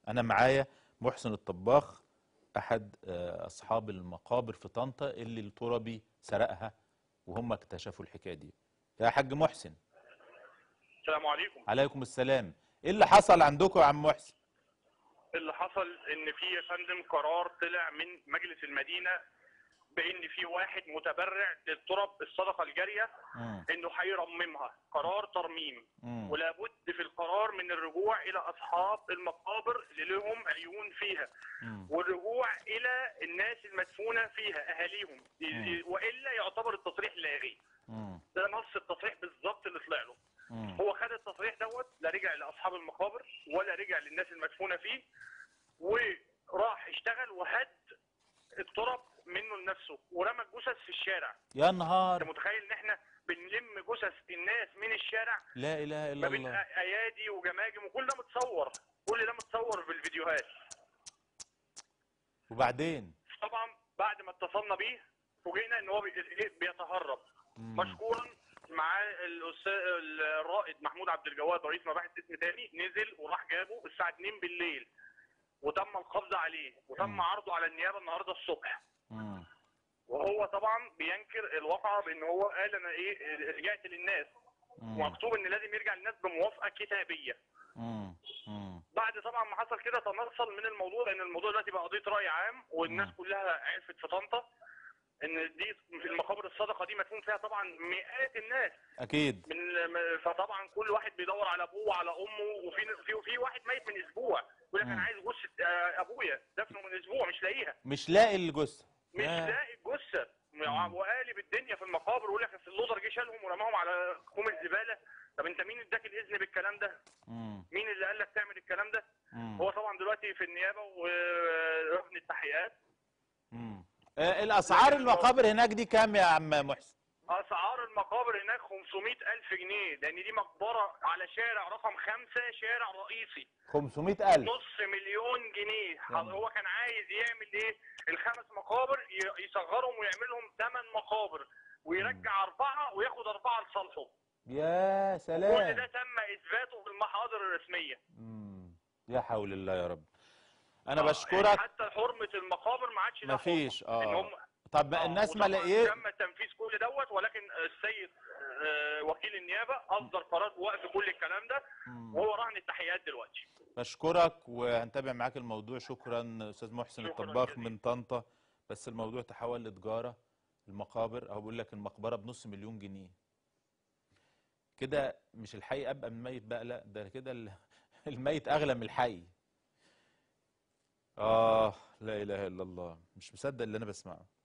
انا معايا محسن الطباخ احد آه، اصحاب المقابر في طنطا اللي التربي سرقها وهم اكتشفوا الحكايه دي يا حاج محسن السلام عليكم عليكم السلام ايه اللي حصل عندكم يا عم محسن اللي حصل ان في يا فندم قرار طلع من مجلس المدينه بان في واحد متبرع للتراب الصدقه الجاريه مم. انه هيرممها قرار ترميم مم. ولا بد في القرار من الرجوع الى اصحاب المقابر اللي لهم عيون فيها مم. والرجوع الى الناس المدفونه فيها اهاليهم مم. والا يعتبر التصريح لاغي مم. ده نص التصريح بالظبط اللي طلع له مم. هو خد التصريح دوت لا رجع لاصحاب المقابر ولا رجع للناس المدفونه فيه وراح اشتغل وهد التراب منه لنفسه ورمى الجثث في الشارع يا انت نهار متخيل ان احنا بنلم جثث الناس من الشارع لا اله ما الا بين الله أ- ايادي وجماجم وكل ده متصور كل ده متصور في الفيديوهات وبعدين طبعا بعد ما اتصلنا بيه فوجئنا ان هو بي- إيه بيتهرب مم. مشكورا مع الاستاذ الرائد محمود عبد الجواد رئيس مباحث اسم تاني نزل وراح جابه الساعه 2 بالليل وتم القبض عليه وتم مم. عرضه على النيابه النهارده الصبح مم. وهو طبعا بينكر الواقعه بان هو قال انا ايه رجعت للناس مم. ومكتوب ان لازم يرجع للناس بموافقه كتابيه مم. مم. بعد طبعا ما حصل كده تنصل من الموضوع لان الموضوع دلوقتي بقى قضيه راي عام والناس مم. كلها عرفت في طنطا ان دي في المقابر الصدقه دي مدفون فيها طبعا مئات الناس اكيد من فطبعا كل واحد بيدور على ابوه وعلى امه وفي في في واحد ميت من اسبوع يقول لك مم. انا عايز جثه آه، ابويا دفنه من اسبوع مش لاقيها مش لاقي الجثه مش ياه. لاقي الجثه مم. وقالب الدنيا في المقابر ويقول لك أصل اللودر جه شالهم ورماهم على كوم الزباله طب انت مين اداك الاذن بالكلام ده؟ مم. مين اللي قال لك تعمل الكلام ده؟ مم. هو طبعا دلوقتي في النيابه وركن التحقيقات مم. آه، الاسعار المقابر هناك دي كام يا عم محسن اسعار المقابر هناك 500 الف جنيه لان دي مقبره على شارع رقم خمسة شارع رئيسي 500000 نص مليون جنيه يلا. هو كان عايز يعمل ايه الخمس مقابر ي- يصغرهم ويعملهم ثمان مقابر ويرجع اربعه وياخد اربعه لصالحه يا كل ده سلام تم اثباته في المحاضر الرسميه مم. يا حول الله يا رب انا آه، يعني بشكرك حتى حرمه المقابر ما عادش لها مفيش حرمة. إن اه هم طب آه، الناس ما وطبعاً لقيت تم تنفيذ كل دوت ولكن السيد آه، وكيل النيابه اصدر قرار بوقف كل الكلام ده مم. وهو رهن التحقيقات دلوقتي بشكرك وهنتابع معاك الموضوع شكرا استاذ محسن شكراً الطباخ جزيلاً. من طنطا بس الموضوع تحول لتجاره المقابر اهو بيقول لك المقبره بنص مليون جنيه كده مش الحي ابقى من الميت بقى لا ده كده ال- الميت اغلى من الحي اه لا اله الا الله مش مصدق اللي انا بسمعه